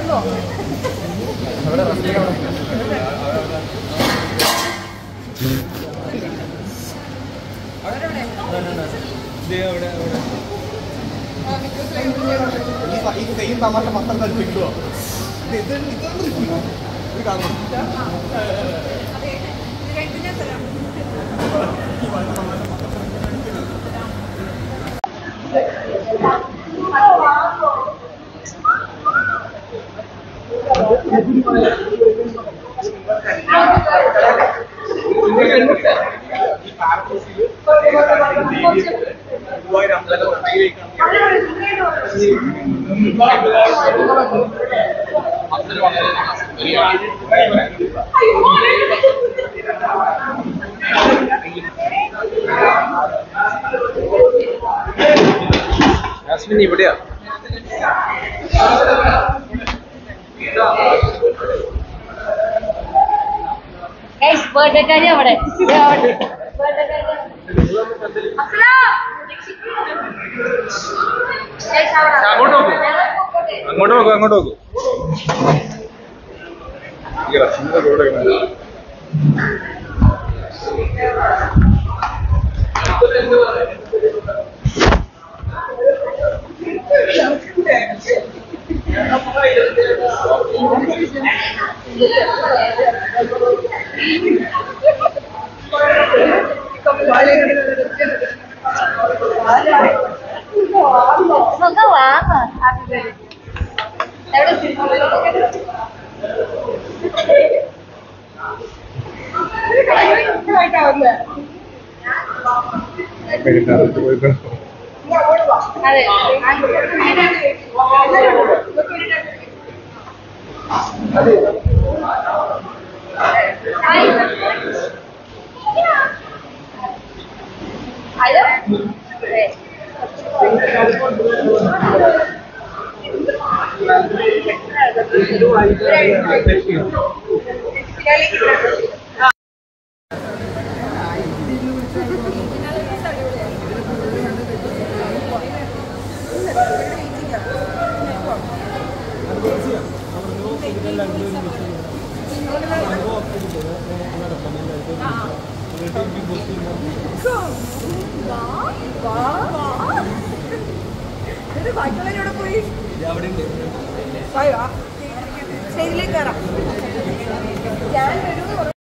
നടന്നോ ഈ സെയിം തമാശ മൊത്തം കളിപ്പിക്കുമോ ഇത് ഇതൊന്നും ഇത് കാണുന്നു ജാസ്മിൻ ഇവിടെയാ ബർത്ത്ഡേക്കാരി അവിടെ ദേ അവിടെ. അസ്സലാ. Guys, അവിടെ. അങ്ങോട്ട് നോക്കൂ. അങ്ങോട്ട് നോക്കൂ അങ്ങോട്ട് നോക്കൂ ഈ റഷ്യന്റെ കൂടെ കിടക്കുന്നത്. നമുക്ക് വാങ്ങാം എവിടെ പെരുന്നാളിന് പോയിട്ട് അതെ ഹലോ സ്റ്റേജിലേക്ക് കയറാം ഞാൻ ഒരു